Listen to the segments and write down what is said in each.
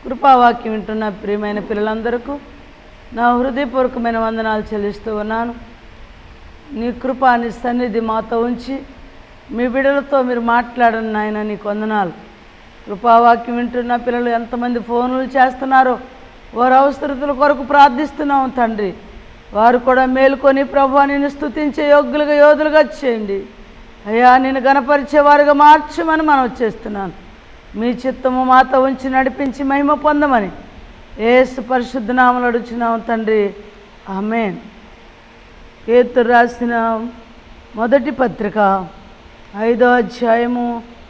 కృపావాక్యం వింటున్న ప్రియమైన పిల్లలందరకు నా హృదయపూర్వకమైన వందనాలు చెల్లిస్తూ ఉన్నాను నీ కృప నీ సన్నిధి మాతో ఉంచి మీ బిడ్డలతో మీరు మాట్లాడండి నాయన నీకు వందనాలు కృపావాక్యం వింటున్న పిల్లలు ఎంతమంది ఫోన్లు చేస్తున్నారో వారి అవసరతల కొరకు ప్రార్థిస్తున్నాం తండ్రి వారు కూడా మేలుకొని ప్రభు నిన్ను స్తుతించే యోగ్యులుగా యోధులుగా చేయండి అయ్యా నేను గణపరిచే వారుగా మార్చమని మనం చేస్తున్నాను మీ చిత్తము మాతో ఉంచి నడిపించి మహిమ పొందమని ఏసు పరిశుద్ధ నామలు అడుచున్నాం తండ్రి ఆమెన్ పేతురు రాసిన మొదటి పత్రిక ఐదో అధ్యాయము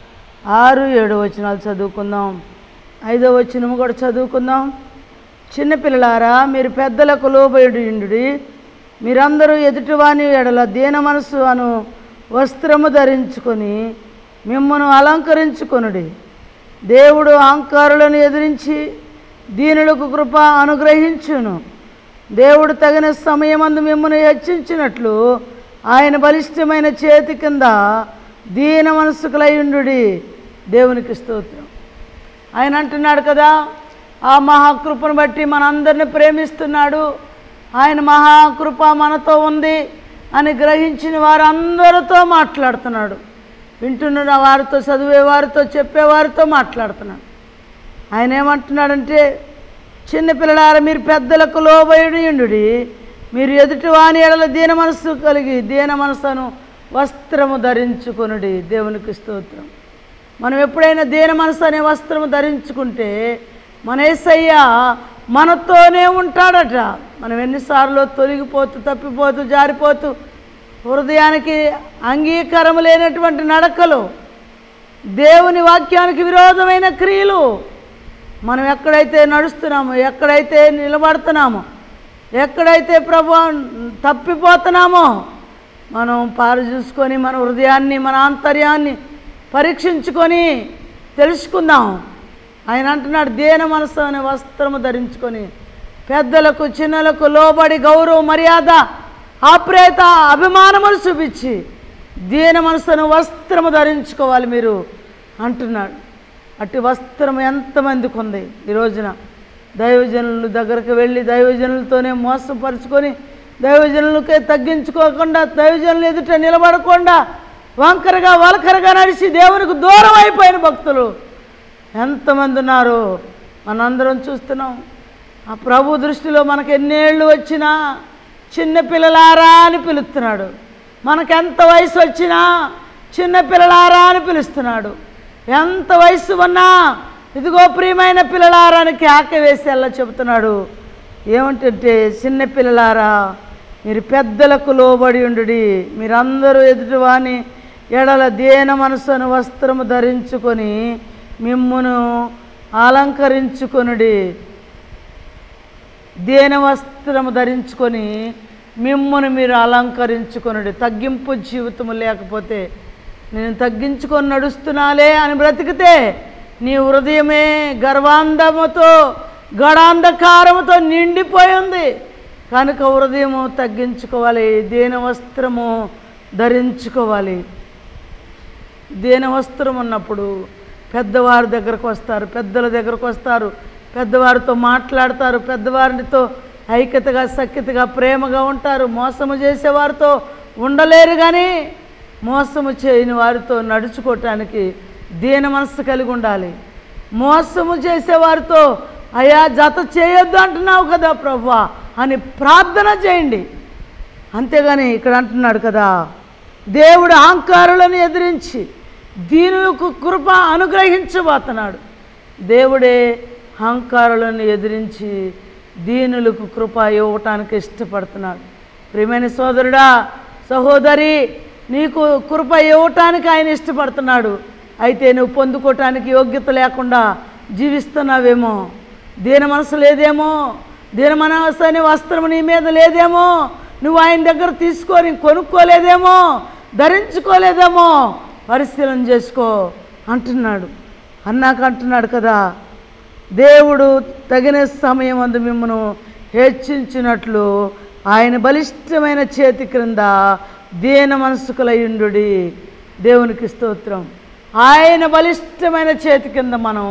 ఆరు ఏడు వచనాలు చదువుకుందాం ఐదో వచనము కూడా చదువుకుందాం చిన్నపిల్లలారా మీరు పెద్దలకు లోబడి మీరందరూ ఎదుటివాని ఎడల దీన మనసు అను వస్త్రము ధరించుకొని మిమ్మను అలంకరించుకొనుడి దేవుడు అహంకారులను ఎదిరించి దీనులకు కృప అనుగ్రహించును దేవుడు తగిన సమయమందు మిమ్మల్ని హెచ్చించినట్లు ఆయన బలిష్టమైన చేతి కింద దీన మనసుకులయుండు దేవునికి స్తోత్రం ఆయన అంటున్నాడు కదా ఆ మహాకృపను బట్టి మనందరిని ప్రేమిస్తున్నాడు ఆయన మహాకృప మనతో ఉంది అని గ్రహించిన వారందరితో మాట్లాడుతున్నాడు వింటున్న వారితో చదివే వారితో చెప్పేవారితో మాట్లాడుతున్నాడు ఆయన ఏమంటున్నాడంటే చిన్నపిల్లలార మీరు పెద్దలకు లోబడియుండు మీరు ఎదుటి వాని ఎడల దీన మనస్సు కలిగి దీన మనసును వస్త్రము ధరించుకొనుడి దేవునికి స్తోత్రం మనం ఎప్పుడైనా దీన మనసు అనే వస్త్రము ధరించుకుంటే మన ఏసయ్య మనతోనే ఉంటాడట మనం ఎన్నిసార్లు తొలగిపోతూ తప్పిపోతూ జారిపోతూ హృదయానికి అంగీకారం లేనటువంటి నడకలు దేవుని వాక్యానికి విరోధమైన క్రియలు మనం ఎక్కడైతే నడుస్తున్నామో ఎక్కడైతే నిలబడుతున్నామో ఎక్కడైతే ప్రభు తప్పిపోతున్నామో మనం పారు చూసుకొని మన హృదయాన్ని మన ఆంతర్యాన్ని పరీక్షించుకొని తెలుసుకుందాం ఆయన అంటున్నాడు దేన మనసు అనే వస్త్రము ధరించుకొని పెద్దలకు చిన్నలకు లోబడి గౌరవ మర్యాద ఆప్రేత అభిమానములు చూపించి దీన మనసును వస్త్రము ధరించుకోవాలి మీరు అంటున్నాడు అట్టి వస్త్రం ఎంతమందికి ఉంది ఈ రోజున దైవజనుల దగ్గరకు వెళ్ళి దైవజనులతోనే మోసపరుచుకొని దైవజనులకే తగ్గించుకోకుండా దైవజనులు ఎదుట నిలబడకుండా వంకరగా వలకరగా నడిచి దేవునికి దూరం అయిపోయిన భక్తులు ఎంతమంది ఉన్నారు మనందరం చూస్తున్నాం ఆ ప్రభు దృష్టిలో మనకు ఎన్నేళ్ళు వచ్చినా చిన్న పిల్లలారా అని పిలుస్తున్నాడు మనకెంత వయసు వచ్చినా చిన్న పిల్లలారా అని పిలుస్తున్నాడు ఎంత వయసు ఉన్నా ఇదిగో ప్రియమైన పిల్లలారాని కేక వేసి అలా చెబుతున్నాడు ఏమంటే చిన్న పిల్లలారా మీరు పెద్దలకు లోబడి ఉండు మీరందరూ ఎదుటివాని ఎడల దేన మనసును వస్త్రము ధరించుకొని మిమ్మును అలంకరించుకొనుడి దేన వస్త్రము ధరించుకొని మిమ్మును మీరు అలంకరించుకొనుడి తగ్గింపు జీవితము లేకపోతే నేను తగ్గించుకొని నడుస్తున్నాలే అని బ్రతికితే నీ హృదయమే గర్వాంధముతో గడాంధకారముతో నిండిపోయి ఉంది కనుక హృదయము తగ్గించుకోవాలి దేన వస్త్రము ధరించుకోవాలి దేన వస్త్రం ఉన్నప్పుడు పెద్దవారి దగ్గరకు వస్తారు పెద్దల దగ్గరకు వస్తారు పెద్దవారితో మాట్లాడతారు పెద్దవారితో ఐక్యతగా సఖ్యతగా ప్రేమగా ఉంటారు మోసము చేసేవారితో ఉండలేరు కానీ మోసము చేయని వారితో నడుచుకోవటానికి దీన మనసు కలిగి ఉండాలి మోసము చేసేవారితో అయా జత చేయొద్దు అంటున్నావు కదా ప్రభు అని ప్రార్థన చేయండి అంతేగాని ఇక్కడ అంటున్నాడు కదా దేవుడు అహంకారులను ఎదిరించి దీనులకు కృప అనుగ్రహించబోతున్నాడు దేవుడే అహంకారులను ఎదిరించి దీనులకు కృప ఇవ్వటానికి ఇష్టపడుతున్నాడు ప్రియమైన సోదరుడా సహోదరి నీకు కృప ఇవ్వటానికి ఆయన ఇష్టపడుతున్నాడు అయితే నువ్వు పొందుకోవటానికి యోగ్యత లేకుండా జీవిస్తున్నావేమో దీన మనసు లేదేమో దీన మనసు అనే వస్త్రం నీ మీద లేదేమో నువ్వు ఆయన దగ్గర తీసుకొని కొనుక్కోలేదేమో ధరించుకోలేదేమో పరిశీలన చేసుకో అంటున్నాడు అన్నాక అంటున్నాడు కదా దేవుడు తగిన సమయం అందు మిమ్మను హెచ్చించినట్లు ఆయన బలిష్టమైన చేతి క్రింద దీన మనసుకులయుండు దేవునికి స్తోత్రం ఆయన బలిష్టమైన చేతి కింద మనం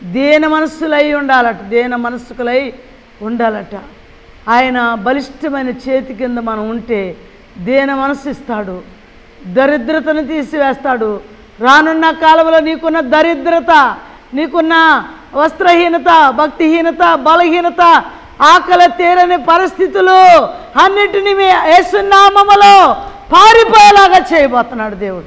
దేన మనస్సులై ఉండాలట దేన మనస్సుకులై ఉండాలట ఆయన బలిష్టమైన చేతి కింద మనం ఉంటే దేన మనస్సు ఇస్తాడు దరిద్రతను తీసివేస్తాడు రానున్న కాలంలో నీకున్న దరిద్రత నీకున్న వస్త్రహీనత భక్తిహీనత బలహీనత ఆకలి తీరని పరిస్థితులు అన్నిటినీ మీ యేసునామములో పారిపోయేలాగా చేయబోతున్నాడు దేవుడు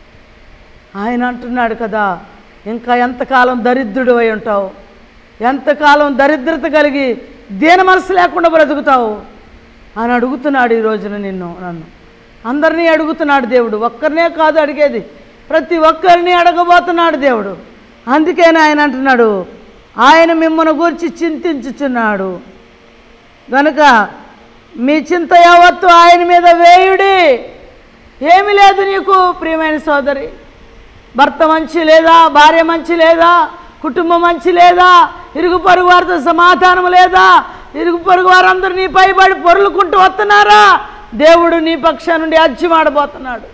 ఆయన అంటున్నాడు కదా ఇంకా ఎంతకాలం దరిద్రుడు అయి ఉంటావు ఎంతకాలం దరిద్రత కలిగి దీన మనసు లేకుండా బ్రతుకుతావు అని అడుగుతున్నాడు ఈ రోజున నిన్ను నన్ను అందరినీ అడుగుతున్నాడు దేవుడు ఒక్కరినే కాదు అడిగేది ప్రతి ఒక్కరిని అడగబోతున్నాడు దేవుడు అందుకని ఆయన అంటున్నాడు ఆయన మిమ్మల్ని గురించి చింతించుచున్నాడు గనుక మీ చింత యావత్తు ఆయన మీద వేయుడి ఏమి లేదు నీకు ప్రియమైన సోదరి భర్త మంచి లేదా భార్య మంచి లేదా కుటుంబం మంచి లేదా ఇరుగు పొరుగు వారితో సమాధానం లేదా ఇరుగు పొరుగు వారందరూ నీ పైబడి పొరులుకుంటూ వస్తున్నారా దేవుడు నీ పక్షా నుండి అజ్యమాడబోతున్నాడు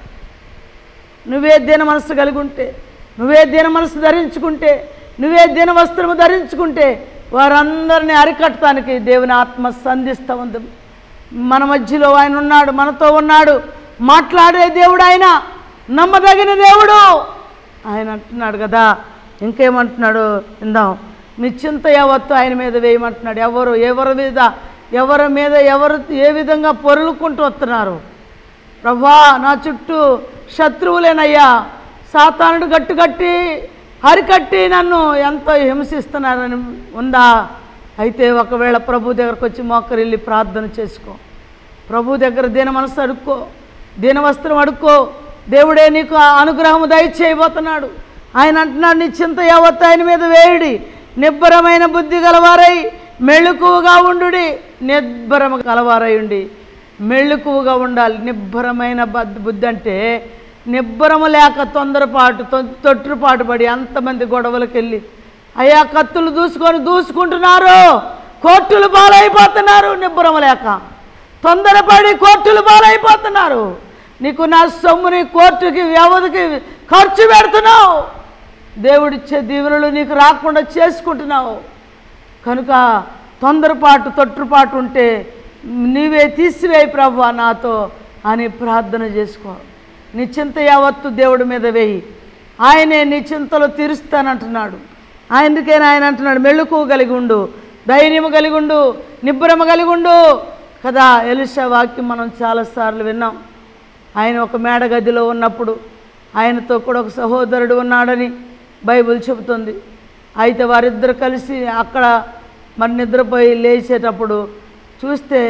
నువ్వే దీన మనసు కలిగి ఉంటే నువ్వే దీన మనసు ధరించుకుంటే నువ్వే దీన వస్త్రము ధరించుకుంటే వారందరినీ అరికట్టడానికి దేవుని ఆత్మ సంధిస్తూ ఉంది మన మధ్యలో ఆయన ఉన్నాడు మనతో ఉన్నాడు మాట్లాడే దేవుడు ఆయన నమ్మదగిన దేవుడు ఆయన అంటున్నాడు కదా ఇంకేమంటున్నాడు ఇందాం మీ చింత యావత్తు ఆయన మీద వేయమంటున్నాడు ఎవరు ఎవరి మీద ఎవరి మీద ఎవరు ఏ విధంగా పొరులుకుంటూ వస్తున్నారు ప్రభా నా చుట్టూ శత్రువులేనయ్యా సాతానుడు గట్టుకట్టి హరికట్టి నన్ను ఎంతో హింసిస్తున్నారని ఉందా అయితే ఒకవేళ ప్రభు దగ్గరకు వచ్చి మోకరిల్లి ప్రార్థన చేసుకో ప్రభు దగ్గర దీన మనసు అడుక్కో దీన వస్త్రం అడుక్కో దేవుడే నీకు ఆ అనుగ్రహము దయచేయబోతున్నాడు ఆయన అంటున్నాడు నీ చింత యావత్తు ఆయన మీద వేయుడి నిబ్బరమైన బుద్ధి గలవారై మెళుకువగా ఉండుడి నిబ్బరము గలవారై ఉండి మెళుకువగా ఉండాలి నిబ్బరమైన బద్- బుద్ధి అంటే నిబ్బరము లేక తొందరపాటు తొ- తొట్టుపాటు పడి అంతమంది గొడవలకు వెళ్ళి అయ్యా కత్తులు దూసుకొని దూసుకుంటున్నారు కోర్టులు పాలైపోతున్నారు నిబ్బరము లేక తొందరపడి కోర్టులు పాలైపోతున్నారు నీకు నా సొమ్ముని కోర్టుకి వ్యవధికి ఖర్చు పెడుతున్నావు దేవుడిచ్చే దీవెనలు నీకు రాకుండా చేసుకుంటున్నావు కనుక తొందరపాటు తొట్టుపాటు ఉంటే నీవే తీసివేయి ప్రభు నాతో అని ప్రార్థన చేసుకో నీ చింత యావత్తు దేవుడి మీద వేయి ఆయనే నీ చింతలు తీరుస్తానంటున్నాడు ఆయనకైనా ఆయన అంటున్నాడు మెళుకు కలిగి ఉండు ధైర్యము కలిగి ఉండు నిబ్బరము కలిగి ఉండు కదా ఎలిషా వాక్యం మనం చాలాసార్లు విన్నాం ఆయన ఒక మేడ గదిలో ఉన్నప్పుడు ఆయనతో కూడా ఒక సహోదరుడు ఉన్నాడని బైబిల్ చెబుతుంది అయితే వారిద్దరు కలిసి అక్కడ మరి నిద్రపోయి లేచేటప్పుడు చూస్తే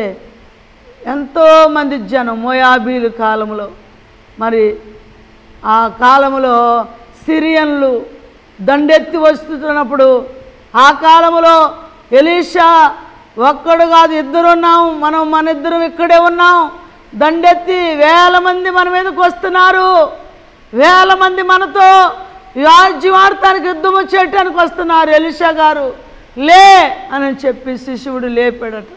ఎంతోమంది జనం మోయాబీలు కాలంలో మరి ఆ కాలంలో సిరియన్లు దండెత్తి వస్తున్నప్పుడు ఆ కాలంలో ఎలీషా ఒక్కడు కాదు ఇద్దరు ఉన్నాం మనం మన ఇద్దరం ఇక్కడే ఉన్నాం దండెత్తి వేల మంది మన మీదకి వస్తున్నారు వేల మంది మనతో రాజ్యవాడటానికి యుద్ధం చేయటానికి వస్తున్నారు ఎలిషా గారు లే అని చెప్పి శిశువుడు లేపాడట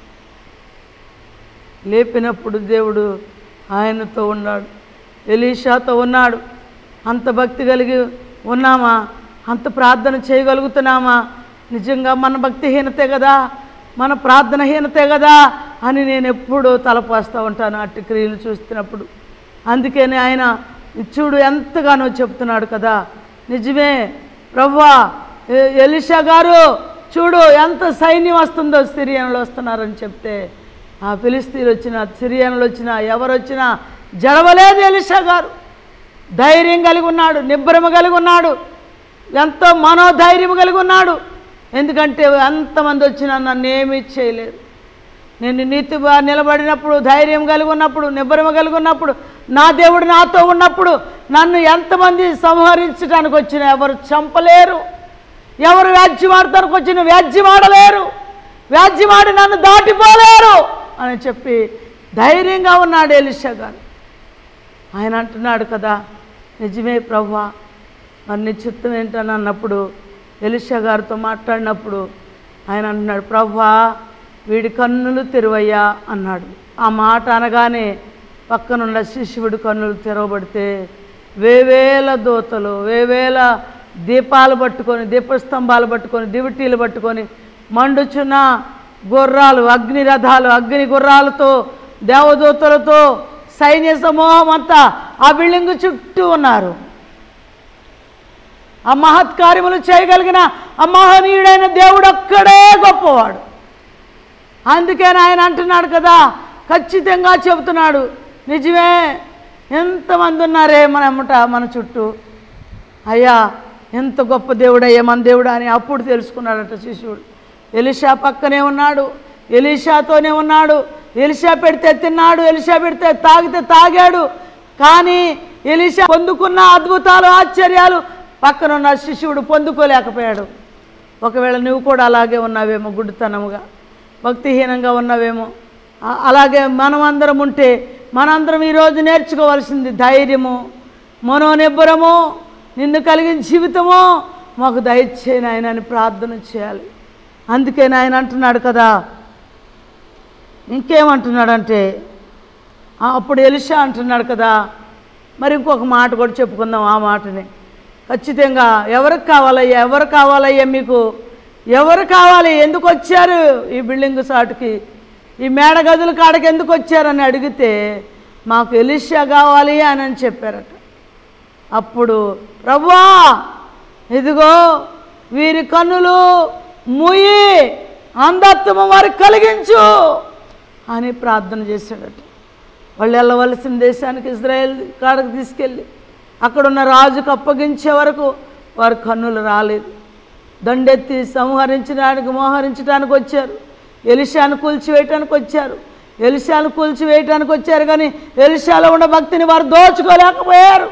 లేపినప్పుడు దేవుడు ఆయనతో ఉన్నాడు ఎలీషాతో ఉన్నాడు అంత భక్తి కలిగి ఉన్నామా అంత ప్రార్థన చేయగలుగుతున్నామా నిజంగా మన భక్తిహీనతే కదా మన ప్రార్థనహీనతే కదా అని నేను ఎప్పుడూ తలపోస్తూ ఉంటాను అట్టి క్రియలు చూస్తున్నప్పుడు అందుకని ఆయన చూడు ఎంతగానో చెప్తున్నాడు కదా నిజమే ప్రవ్వా ఎ- ఎలీషా గారు చూడు ఎంత సైన్యం వస్తుందో సిరియన్లు వస్తున్నారని చెప్తే ఆ ఫిలిస్తీన్లు వచ్చిన సిరియన్లు వచ్చిన ఎవరు వచ్చినా జడవలేదు ఎలిషా గారు ధైర్యం కలిగి ఉన్నాడు నిబ్బరము కలిగి ఉన్నాడు ఎంతో మనోధైర్యం కలిగి ఉన్నాడు ఎందుకంటే ఎంతమంది వచ్చినా నన్ను ఏమీ చేయలేరు నేను నీతిగా నిలబడినప్పుడు ధైర్యం కలిగి ఉన్నప్పుడు నిబ్బరము కలిగి ఉన్నప్పుడు నా దేవుడు నాతో ఉన్నప్పుడు నన్ను ఎంతమంది సంహరించడానికి వచ్చిన ఎవరు చంపలేరు ఎవరు వ్యాజ్యమాడతానికి వచ్చిన వ్యాజ్యమాడలేరు వ్యాజ్యమాడి నన్ను దాటిపోలేరు అని చెప్పి ధైర్యంగా ఉన్నాడు ఎలిషా గారు ఆయన అంటున్నాడు కదా నిజమే ప్రభా మరి నీ చిత్తం ఏంటని అన్నప్పుడు ఎలిషా గారితో మాట్లాడినప్పుడు ఆయన అంటున్నాడు ప్రభా వీడి కన్నులు తెరువయ్యా అన్నాడు ఆ మాట అనగానే పక్కనున్న శిష్యుడి కన్నులు తెరవబడితే వేవేల దోతలు వేవేల దీపాలు పట్టుకొని దీపస్తంభాలు పట్టుకొని దివిటీలు పట్టుకొని మండుచున్న గుర్రాలు అగ్ని రథాలు అగ్ని గుర్రాలతో దేవదూతలతో సైన్య సమూహం అంతా ఆ బిల్డింగ్ చుట్టూ ఉన్నారు ఆ మహత్కార్యములు చేయగలిగిన ఆ మహనీయుడైన దేవుడు ఒక్కడే గొప్పవాడు అందుకని ఆయన అంటున్నాడు కదా ఖచ్చితంగా చెబుతున్నాడు నిజమే ఎంతమంది ఉన్నారే మన ఎమ్మట మన చుట్టూ అయ్యా ఎంత గొప్ప దేవుడయ్యా మన దేవుడు అని అప్పుడు తెలుసుకున్నాడట శిష్యుడు ఎలిషా పక్కనే ఉన్నాడు ఎలిషాతోనే ఉన్నాడు ఎలిషా పెడితే తిన్నాడు ఎలిషా పెడితే తాగితే తాగాడు కానీ ఎలిషా పొందుకున్న అద్భుతాలు ఆశ్చర్యాలు పక్కన ఉన్న శిష్యుడు పొందుకోలేకపోయాడు ఒకవేళ నువ్వు కూడా అలాగే ఉన్నావేమో గుడ్డితనముగా భక్తిహీనంగా ఉన్నావేమో ఆ- అలాగే మనమందరం ఉంటే మనందరం ఈరోజు నేర్చుకోవాల్సింది ధైర్యము మనోనిబ్బరము నిన్ను కలిగిన జీవితము మాకు దయచేయని ఆయన అని ప్రార్థన చేయాలి అందుకే ఆయన అంటున్నాడు కదా ఇంకేమంటున్నాడంటే ఆ, అప్పుడు ఎలిషా అంటున్నాడు కదా మరి ఇంకొక మాట కూడా చెప్పుకుందాం ఆ మాటని ఖచ్చితంగా ఎవరికి కావాలయ్యా ఎవరు కావాలయ్యా మీకు ఎవరు కావాలి ఎందుకు వచ్చారు ఈ బిల్డింగ్ సాటుకి ఈ మేడ గదుల కాడకి ఎందుకు వచ్చారని అడిగితే మాకు ఎలిషా కావాలి అని అని చెప్పారట అప్పుడు ప్రభువా ఇదిగో వీరి కన్నులు మూయి అంధత్వము వారికి కలిగించు అని ప్రార్థన చేశాడట వాళ్ళు వెళ్ళవలసిన దేశానికి ఇజ్రాయెల్ కాడకు తీసుకెళ్ళి అక్కడున్న రాజుకు అప్పగించే వరకు వారి కన్నులు రాలేదు దండెత్తి సంహరించడానికి మోహరించడానికి వచ్చారు ఎలిషాను కూల్చివేయటానికి వచ్చారు ఎలిషాను కూల్చివేయటానికి వచ్చారు కానీ ఎలిషాలో ఉన్న భక్తిని వారు దోచుకోలేకపోయారు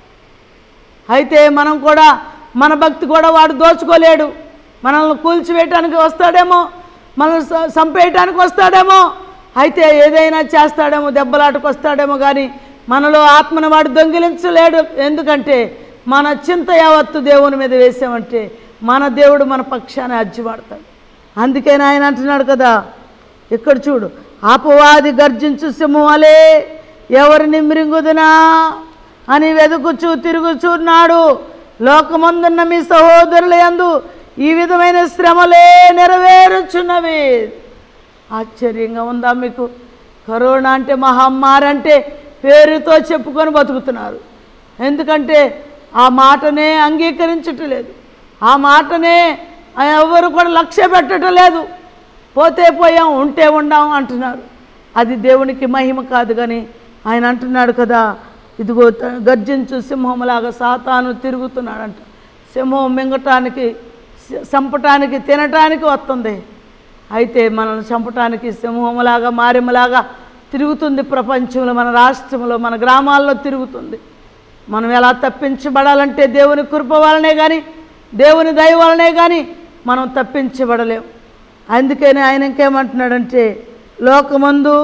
అయితే మనం కూడా మన భక్తి కూడా వాడు దోచుకోలేడు మనల్ని కూల్చివేయటానికి వస్తాడేమో మనల్ని స- చంపేయటానికి వస్తాడేమో అయితే ఏదైనా చేస్తాడేమో దెబ్బలాటకు వస్తాడేమో కానీ మనలో ఆత్మను వాడు దొంగిలించలేడు ఎందుకంటే మన చింత యావత్తు దేవుని మీద వేసామంటే మన దేవుడు మన పక్షాన్ని అజ్జివాడతాడు అందుకే ఆయన అంటున్నాడు కదా ఇక్కడ చూడు అపవాది గర్జించు సింహలే ఎవరిని మృంగుదునా అని వెతుకుచూ తిరుగుచున్నాడు లోకమందున్న మీ సహోదరుల యందు ఈ విధమైన శ్రమలే నెరవేరుచున్నవి ఆశ్చర్యంగా ఉందా మీకు కరోనా అంటే మహమ్మారి అంటే పేరుతో చెప్పుకొని బతుకుతున్నారు ఎందుకంటే ఆ మాటనే అంగీకరించటం లేదు ఆ మాటనే ఎవరు కూడా లక్ష్య పెట్టడం లేదు పోతే పోయాం ఉంటే ఉండాం అంటున్నారు అది దేవునికి మహిమ కాదు కానీ ఆయన అంటున్నాడు కదా ఇదిగో త- గర్జించు సింహంలాగా సాతాను తిరుగుతున్నాడంట సింహం మింగటానికి స- చంపటానికి తినటానికి వస్తుంది అయితే మనల్ని చంపటానికి సింహంలాగా మారెమ్మలాగా తిరుగుతుంది ప్రపంచంలో మన రాష్ట్రంలో మన గ్రామాల్లో తిరుగుతుంది మనం ఎలా తప్పించబడాలంటే దేవుని కృప వలనే కానీ దేవుని దయ వలనే కానీ మనం తప్పించబడలేం అందుకని ఆయన ఇంకేమంటున్నాడంటే లోకమందు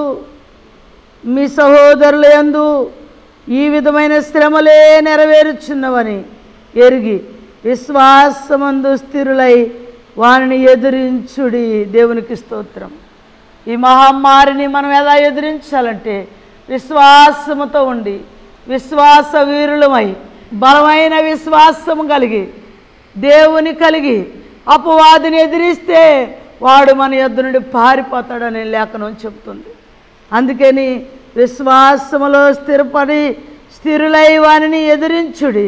మీ సహోదరుల యందు ఈ విధమైన శ్రమలే నెరవేరుచున్నవని ఎరిగి విశ్వాసమందు స్థిరులై వారిని ఎదిరించుడి దేవునికి స్తోత్రం ఈ మహమ్మారిని మనం ఎలా ఎదిరించాలంటే విశ్వాసముతో ఉండి విశ్వాస వీరులమై బలమైన విశ్వాసము కలిగి దేవుని కలిగి అపవాదిని ఎదిరిస్తే వాడు మన యొద్ద నుండి పారిపోతాడని లేఖనం చెప్తుంది అందుకని విశ్వాసములో స్థిరపడి స్థిరులై వానిని ఎదిరించుడి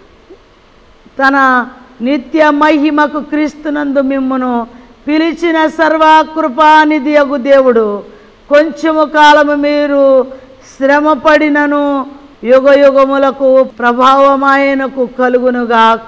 తన నిత్య మహిమకు క్రీస్తునందు మిమ్మును పిలిచిన సర్వకృపానిధి అగు దేవుడు కొంచెము కాలము మీరు శ్రమపడినను యుగ యుగములకు ప్రభావమాయనకు కలుగునుగాక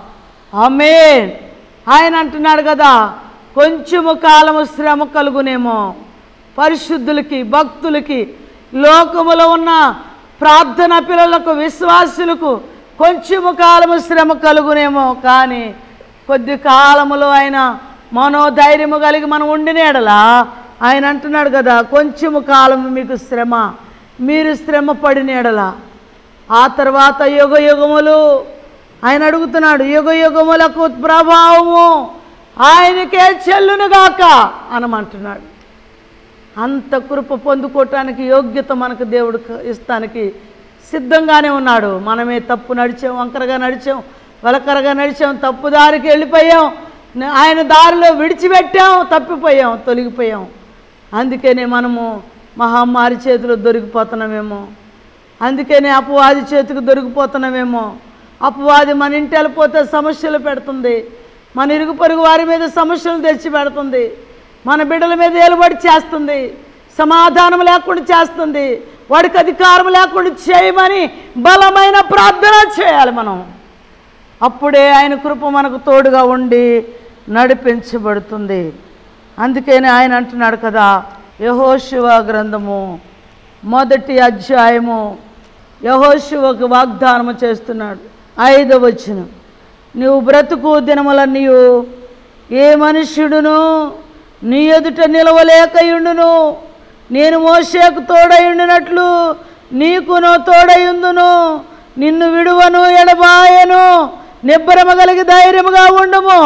ఆమేన్ ఆయన అంటున్నాడు కదా కొంచెము కాలము శ్రమ కలుగునేమో పరిశుద్ధులకి భక్తులకి లోకములో ఉన్న ప్రార్థన పిల్లలకు విశ్వాసులకు కొంచెము కాలము శ్రమ కలుగునేమో కానీ కొద్ది కాలములో ఆయన మనోధైర్యము కలిగి మనం ఉండినేడలా ఆయన అంటున్నాడు కదా కొంచెము కాలము మీకు శ్రమ మీరు శ్రమ పడినేడలా ఆ తర్వాత యుగ యుగములు ఆయన అడుగుతున్నాడు యుగ యుగములకు ప్రభావము ఆయనకే చెల్లునుగాక అనమంటున్నాడు అంత కృప పొందుకోవటానికి యోగ్యత మనకు దేవుడు క- ఇస్తానికి సిద్ధంగానే ఉన్నాడు మనమే తప్పు నడిచాం వంకరగా నడిచాం వలకరగా నడిచాం తప్పు దారికి వెళ్ళిపోయాం న- ఆయన దారిలో విడిచిపెట్టాం తప్పిపోయాం తొలగిపోయాం అందుకనే మనము మహమ్మారి చేతిలో దొరికిపోతున్నామేమో అందుకనే అపవాది చేతికి దొరికిపోతున్నామేమో అపవాది మన ఇంటి వెళ్ళిపోతే సమస్యలు పెడుతుంది మన ఇరుగు పొరుగు వారి మీద సమస్యలు తెచ్చి పెడుతుంది మన బిడ్డల మీద ఏలుబడి చేస్తుంది సమాధానం లేకుండా చేస్తుంది వాడికి అధికారం లేకుండా చేయమని బలమైన ప్రార్థన చేయాలి మనం అప్పుడే ఆయన కృప మనకు తోడుగా ఉండి నడిపించబడుతుంది అందుకని ఆయన అంటున్నాడు కదా యహోశివ గ్రంథము మొదటి అధ్యాయము యహోశివకు వాగ్దానము చేస్తున్నాడు ఐదవ వచనం నువ్వు బ్రతుకు దినములన్నీయు ఏ మనుష్యుడును నీ ఎదుట నిలవలేకయుండును నేను మోషేకు తోడయుండినట్లు నీకును తోడయుందును నిన్ను విడువను ఎడబాయను నిబ్బరమ కలిగి ధైర్యముగా ఉండుము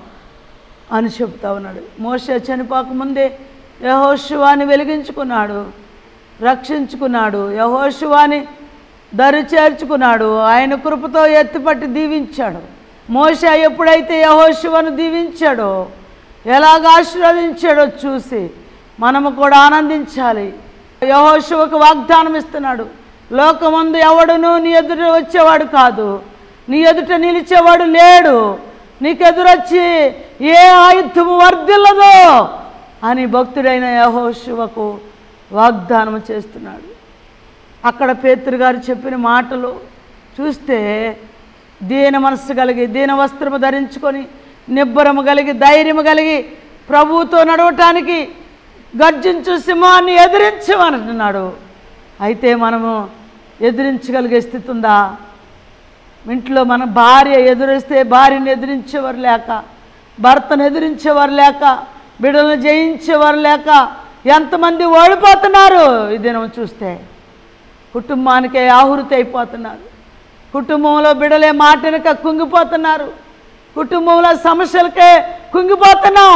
అని చెప్తా ఉన్నాడు మోషే చనిపోకముందే యహోశివాని వెలిగించుకున్నాడు రక్షించుకున్నాడు యహోశివాని దరి చేర్చుకున్నాడు ఆయన కృపతో ఎత్తిపట్టి దీవించాడు మోషే ఎప్పుడైతే యహోశివను దీవించాడో ఎలాగ ఆశీర్వదించాడో చూసి మనము కూడా ఆనందించాలి యహోశివకు వాగ్దానం ఇస్తున్నాడు లోకమందు ఎవడును నీ ఎదుట వచ్చేవాడు కాదు నీ ఎదుట నిలిచేవాడు లేడు నీకెదురొచ్చి ఏ ఆయుధము వర్ధిల్లదో అని భక్తుడైన యహోశివకు వాగ్దానం చేస్తున్నాడు అక్కడ పేతురు గారు చెప్పిన మాటలు చూస్తే దీన మనస్సు కలిగి దీన వస్త్రము ధరించుకొని నిబ్బరము కలిగి ధైర్యము కలిగి ప్రభువుతో నడవటానికి గర్జించు సింహాన్ని ఎదిరించమనంటున్నాడు అయితే మనము ఎదిరించగలిగే స్థితి ఉందా ఇంట్లో మన భార్య ఎదురిస్తే భార్యను ఎదిరించేవారు లేక భర్తను ఎదిరించేవారు లేక బిడ్డలను జయించేవారు లేక ఎంతమంది ఓడిపోతున్నారు ఈ దినం చూస్తే కుటుంబానికే ఆహుతి అయిపోతున్నారు కుటుంబంలో బిడలే మాటనక కుంగిపోతున్నారు కుటుంబంలో సమస్యలకే కుంగిపోతున్నాం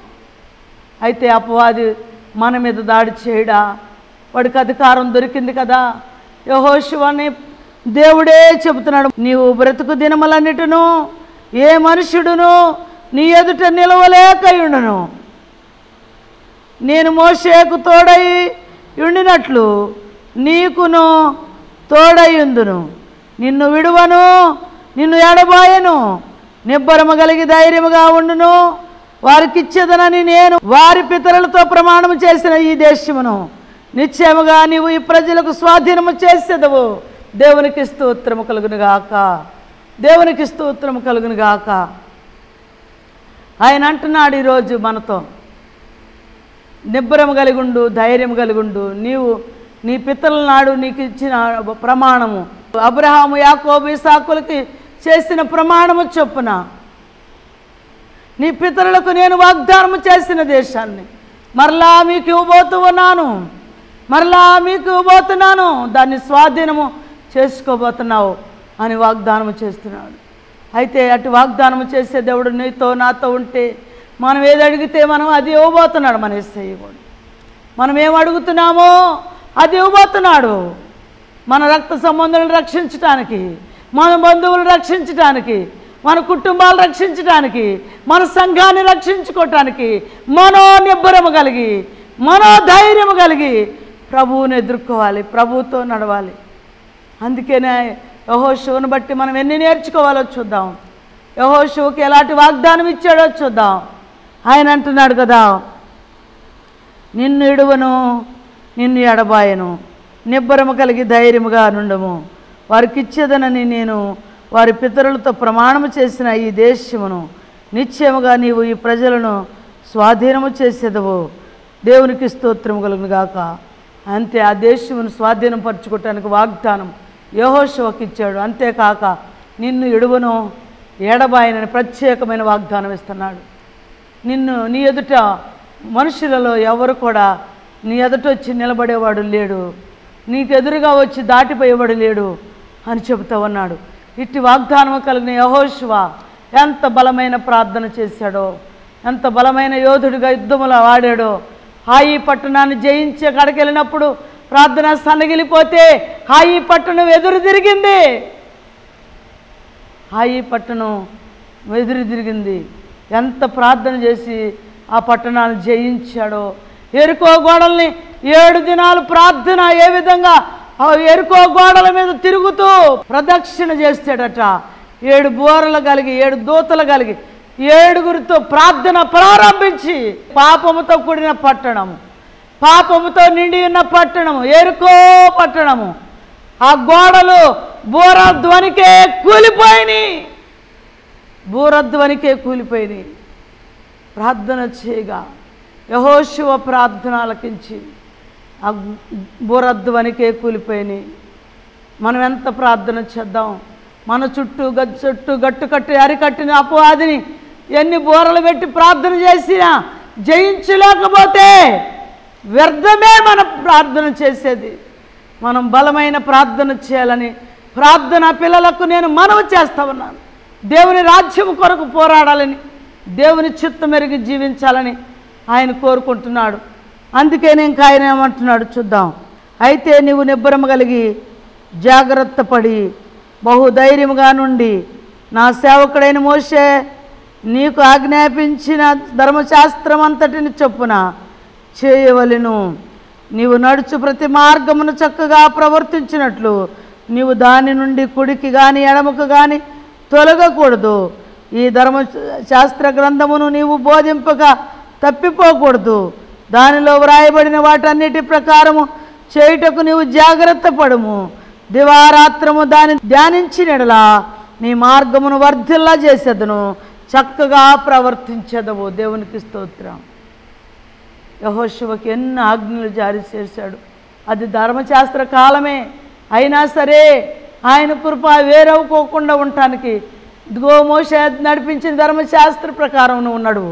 అయితే అపవాది మన మీద దాడి చేయడా వాడికి అధికారం దొరికింది కదా యహోశివని దేవుడే చెబుతున్నాడు నీవు బ్రతుకు దినములన్నిటిను ఏ మనుషుడును నీ ఎదుట నిలవలేకయుండును నేను మోషేకు తోడై ఉండినట్లు నీకును తోడయుందును నిన్ను విడువను నిన్ను ఎడబాయను నిబ్బరము కలిగి ధైర్యముగా ఉండును వారికి ఇచ్చేదనని నేను వారి పితరులతో ప్రమాణము చేసిన ఈ దేశమును నిశ్చయముగా నీవు ఈ ప్రజలకు స్వాధీనము చేసేదవు దేవునికి స్తోత్రము కలుగును గాక దేవునికి స్తోత్రము కలుగును గాక ఆయన అంటున్నాడు ఈరోజు మనతో నిబ్బరం కలిగుండు ధైర్యం కలిగుండు నీవు నీ పితరుల నాడు నీకు ఇచ్చిన ప్రమాణము అబ్రహాము యాకోబు ఇసాకులకి చేసిన ప్రమాణము చొప్పున నీ పితరులకు నేను వాగ్దానము చేసిన దేశాన్ని మరలా మీకు ఇవ్వబోతూ ఉన్నాను మరలా మీకు ఇవ్వబోతున్నాను దాన్ని స్వాధీనము చేసుకోబోతున్నావు అని వాగ్దానము చేస్తున్నాడు అయితే అటు వాగ్దానము చేసే దేవుడు నీతో నాతో ఉంటే మనం ఏది అడిగితే మనం అది ఇవ్వబోతున్నాడు మన ఎస్ఐ కూడా మనం ఏం అడుగుతున్నామో అది ఇవ్వబోతున్నాడు మన రక్త సంబంధాలను రక్షించటానికి మన బంధువులను రక్షించటానికి మన కుటుంబాలు రక్షించటానికి మన సంఘాన్ని రక్షించుకోవటానికి మనో నిబ్బరము కలిగి మనో ధైర్యము కలిగి ప్రభువుని ఎదుర్కోవాలి ప్రభువుతో నడవాలి అందుకనే యహోశివుని బట్టి మనం ఎన్ని నేర్చుకోవాలో చూద్దాం యహోశివుకి ఎలాంటి వాగ్దానం ఇచ్చాడో చూద్దాం ఆయన అంటున్నాడు కదా నిన్ను ఇడువను నిన్ను ఎడబాయను నిబ్బరము కలిగి ధైర్యముగా నుండము వారికి ఇచ్చేదనని నేను వారి పితరులతో ప్రమాణము చేసిన ఈ దేశమును నిశ్చయముగా నీవు ఈ ప్రజలను స్వాధీనము చేసేదవు దేవునికి స్తోత్రము కలుగును గాక అంతే ఆ దేశమును స్వాధీనం పరచుకోవటానికి వాగ్దానం యహోశివకి ఇచ్చాడు అంతేకాక నిన్ను ఎడువను ఎడబాయనని ప్రత్యేకమైన వాగ్దానం ఇస్తున్నాడు నిన్ను నీ ఎదుట మనుషులలో ఎవరు కూడా నీ ఎదుట వచ్చి నిలబడేవాడు లేడు నీకు ఎదురుగా వచ్చి దాటిపోయేవాడు లేడు అని చెబుతా ఉన్నాడు ఇట్టి వాగ్దానం కలిగిన యహోశివ ఎంత బలమైన ప్రార్థన చేశాడో ఎంత బలమైన యోధుడిగా యుద్ధములో వాడాడో హాయి పట్టణాన్ని జయించే కడకి వెళ్ళినప్పుడు ప్రార్థన సన్నగిలిపోతే హాయి పట్టణం ఎదురు తిరిగింది హాయి పట్టణం ఎదురు తిరిగింది ఎంత ప్రార్థన చేసి ఆ పట్టణాన్ని జయించాడో ఎరుకో గోడల్ని ఏడు దినాలు ప్రార్థన ఏ విధంగా ఆ ఎరుకో గోడల మీద తిరుగుతూ ప్రదక్షిణ చేస్తాడట ఏడు బోరలు కలిగి ఏడు దూతలు కలిగి ఏడుగురితో ప్రార్థన ప్రారంభించి పాపముతో కూడిన పట్టణము పాపముతో నిండి ఉన్న పట్టణము ఎరుకో పట్టణము ఆ గోడలు బోర ధ్వనికే కూలిపోయినాయి బూరధ్వనికే కూలిపోయినాయి ప్రార్థన చేయగా యహోశివ ప్రార్థన ఆలకించి ఆ బూరధ్వనికే కూలిపోయినాయి మనం ఎంత ప్రార్థన చేద్దాం మన చుట్టూ గ చుట్టూ గట్టు కట్టి అరికట్టిన అపవాదిని ఎన్ని బోరలు పెట్టి ప్రార్థన చేసినా జయించలేకపోతే వ్యర్థమే మన ప్రార్థన చేసేది మనం బలమైన ప్రార్థన చేయాలని ప్రార్థన పిల్లలకు నేను మనవి చేస్తా ఉన్నాను దేవుని రాజ్యం కొరకు పోరాడాలని దేవుని చిత్తం మెరిగి జీవించాలని ఆయన కోరుకుంటున్నాడు అందుకని ఇంకా ఆయన ఏమంటున్నాడు చూద్దాం అయితే నీవు నిబ్బరం కలిగి జాగ్రత్త పడి బహుధైర్యముగా నుండి నా సేవకుడైన మోషే నీకు ఆజ్ఞాపించిన ధర్మశాస్త్రం అంతటిని చొప్పున చేయవలెను నీవు నడుచు ప్రతి మార్గమును చక్కగా ప్రవర్తించినట్లు నీవు దాని నుండి కుడికి కానీ ఎడమకు కానీ తొలగకూడదు ఈ ధర్మ శాస్త్ర గ్రంథమును నీవు బోధింపక తప్పిపోకూడదు దానిలో వ్రాయబడిన వాటన్నిటి ప్రకారము చేయుటకు నీవు జాగ్రత్త పడుము దివారాత్రము దాన్ని ధ్యానించినడలా నీ మార్గమును వర్ధిల్లా చేసేదను చక్కగా ప్రవర్తించదవు దేవునికి స్తోత్రం యహోశివకి ఎన్ని ఆజ్ఞలు జారీ చేశాడు అది ధర్మశాస్త్ర కాలమే అయినా సరే ఆయన కృప వేరవుకోకుండా ఉండటానికి ఇదిగో మోసే నడిపించిన ధర్మశాస్త్ర ప్రకారం నువ్వు నడువు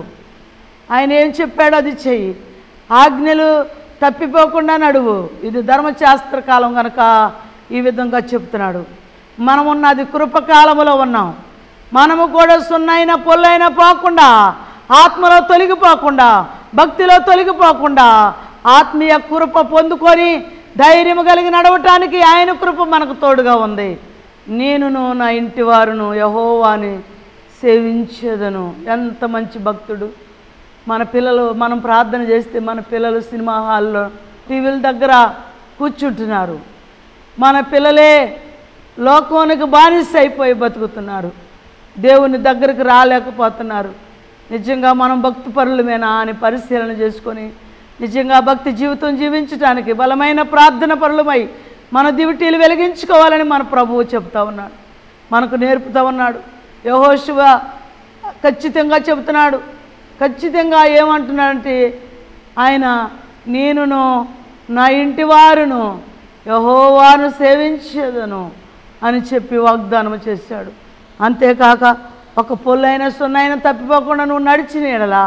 ఆయన ఏం చెప్పాడో అది చెయ్యి ఆజ్ఞలు తప్పిపోకుండా నడువు ఇది ధర్మశాస్త్ర కాలం కనుక ఈ విధంగా చెప్తున్నాడు మనం ఉన్నది కృపకాలములో ఉన్నాం మనము కూడా సున్నైన పొల్లైన పోకుండా ఆత్మలో తొలగిపోకుండా భక్తిలో తొలగిపోకుండా ఆత్మీయ కృప పొందుకొని ధైర్యం కలిగి నడవటానికి ఆయన కృప మనకు తోడుగా ఉంది నేనును నా ఇంటి వారును యహోవాని సేవించేదను ఎంత మంచి భక్తుడు మన పిల్లలు మనం ప్రార్థన చేస్తే మన పిల్లలు సినిమా హాల్లో టీవీల దగ్గర కూర్చుంటున్నారు మన పిల్లలే లోకానికి బానిస అయిపోయి బతుకుతున్నారు దేవుని దగ్గరికి రాలేకపోతున్నారు నిజంగా మనం భక్తి పరులమేనా అని పరిశీలన చేసుకొని నిజంగా భక్తి జీవితం జీవించడానికి బలమైన ప్రార్థన పరులమై మన దివిటీలు వెలిగించుకోవాలని మన ప్రభువు చెప్తా ఉన్నాడు మనకు నేర్పుతా ఉన్నాడు యహోశివ ఖచ్చితంగా చెబుతున్నాడు ఖచ్చితంగా ఏమంటున్నాడంటే ఆయన నేనును నా ఇంటి వారును యహోవాను సేవించేదను అని చెప్పి వాగ్దానం చేశాడు అంతేకాక ఒక పొల్లైన సున్నైన తప్పిపోకుండా నువ్వు నడిచిన ఎడలా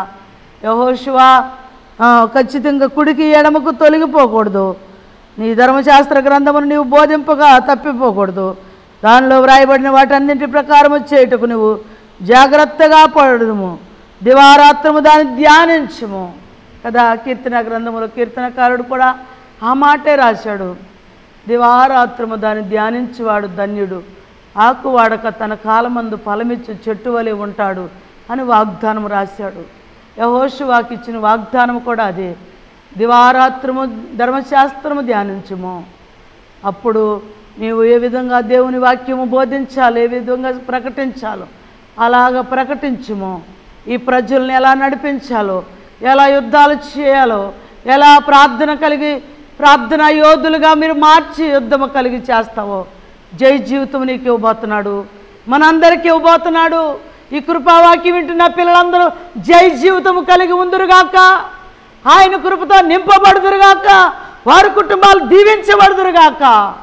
యహోశివా ఆ, ఖచ్చితంగా కుడికి ఎడమకు తొలగిపోకూడదు నీ ధర్మశాస్త్ర గ్రంథమును నీవు బోధింపగా తప్పిపోకూడదు దానిలో వ్రాయబడిన వాటన్నింటి ప్రకారం చేయుటకు నువ్వు జాగ్రత్తగా పడుదుము దివారాత్రము దాన్ని ధ్యానించము కదా కీర్తన గ్రంథములో కీర్తనకారుడు కూడా ఆ మాటే రాశాడు దివారాత్రము దాన్ని ధ్యానించేవాడు ధన్యుడు ఆకు వాడక తన కాలమందు ఫలమిచ్చు చెట్టు వలె ఉంటాడు అని వాగ్దానం రాశాడు యహోషువాకి ఇచ్చిన వాగ్దానం కూడా అదే దివారాత్రము ధర్మశాస్త్రము ధ్యానించుము అప్పుడు నీవు ఏ విధంగా దేవుని వాక్యము బోధించాలో ఏ విధంగా ప్రకటించాలో అలాగ ప్రకటించుము ఈ ప్రజల్ని ఎలా నడిపించాలో ఎలా యుద్ధాలు చేయాలో ఎలా ప్రార్థన కలిగి ప్రార్థన యోధులుగా మీరు మార్చి యుద్ధము కలిగి చేస్తావో జై జీవితం నీకు ఇవ్వబోతున్నాడు మనందరికీ ఇవ్వబోతున్నాడు ఈ కృపావాక్యం వింటున్న పిల్లలందరూ జై జీవితము కలిగి ఉందరుగాక ఆయన కృపతో నింపబడుదురుగాక వారి కుటుంబాలు దీవించబడుదురుగాక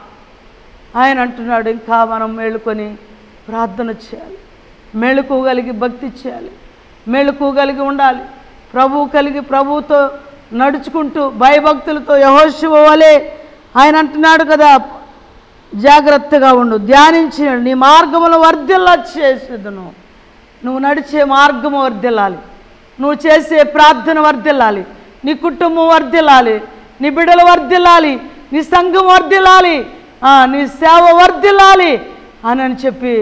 ఆయన అంటున్నాడు ఇంకా మనం మేలుకొని ప్రార్థన చేయాలి మెళుకు కలిగి భక్తి చేయాలి మెళుకు కలిగి ఉండాలి ప్రభువు కలిగి ప్రభువుతో నడుచుకుంటూ భయభక్తులతో యహోశివ వలె ఆయన అంటున్నాడు కదా జాగ్రత్తగా ఉండు ధ్యానించి నీ మార్గములు వర్ధిల్లా చేసేదును నువ్వు నడిచే మార్గము వర్ధిల్లాలి నువ్వు చేసే ప్రార్థన వర్ధిల్లాలి నీ కుటుంబం వర్ధిల్లాలి నీ బిడ్డలు వర్ధిల్లాలి నీ సంఘం వర్ధిల్లాలి ఆ, నీ సేవ వర్ధిల్లాలి అని అని చెప్పి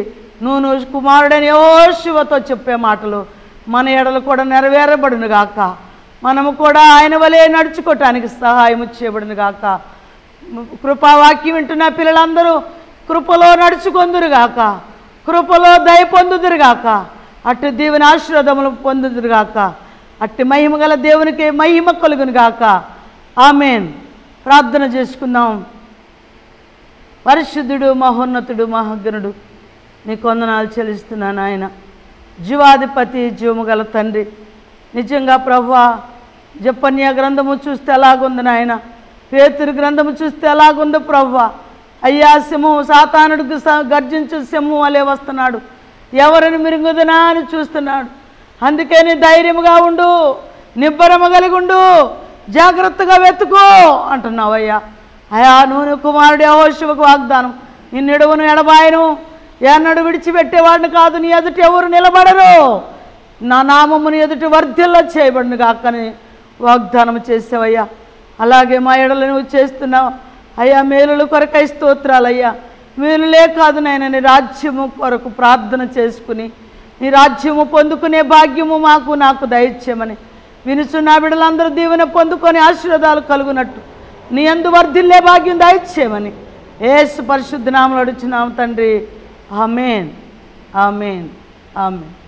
నూను కుమారుడని యోశువతో చెప్పే మాటలు మన ఎడలు కూడా నెరవేరబడును గాక మనము కూడా ఆయన వలె నడుచుకోవటానికి సహాయం చేయబడును గాక కృపావాక్యం వింటున్న పిల్లలందరూ కృపలో నడుచుకొందురుగాక కృపలో దయ పొందుదురుగాక అట్టి దేవుని ఆశీర్వాదములు పొందుదురుగాక అట్టి మహిమ గల దేవునికి మహిమ కలుగును గాక ఆమెన్ ప్రార్థన చేసుకుందాం పరిశుద్ధుడు మహోన్నతుడు మహాగణుడు నీ కొందనాలు చెల్లిస్తున్నాను ఆయన జీవాధిపతి జీవము గల తండ్రి నిజంగా ప్రభువా జపన్య గ్రంథము చూస్తే ఎలాగుంది నాయన పేతురు గ్రంథము చూస్తే ఎలాగుంది ప్రభువా అయ్యా సింహం సాతానుడికి స- గర్జించు సింహం వలె వస్తున్నాడు ఎవరిని మిరుగుదనా అని చూస్తున్నాడు అందుకే నీ ధైర్యముగా ఉండు నిబ్బరము కలిగి ఉండు జాగ్రత్తగా వెతుకో అంటున్నావయ్యా అయా నూనె కుమారుడు యహోశివకు వాగ్దానం నిన్నెడువను ఎడబాయను ఎన్నడు విడిచిపెట్టేవాడిని కాదు నీ ఎదుటి ఎవరు నిలబడరు నా నామముని ఎదుటి వర్ధిల్ల చేయబడిన కాకని వాగ్దానం చేసావయ్యా అలాగే మా ఎడలు నువ్వు చేస్తున్నావు అయ్యా మేలుల కొరకై స్తోత్రాలయ్యా మేలులే కాదు నాయన నీ రాజ్యము కొరకు ప్రార్థన చేసుకుని నీ రాజ్యము పొందుకునే భాగ్యము మాకు నాకు దయచేయమని వినుచున్న బిడ్డలందరూ దీవెన పొందుకొని ఆశీర్వాదాలు కలుగునట్టు నీ అందు వర్ధిల్లే భాగ్యం దయచేయమని ఏసు పరిశుద్ధ నామలు అడుచున్నాం తండ్రి ఆమెన్ ఆమెన్ ఆమెన్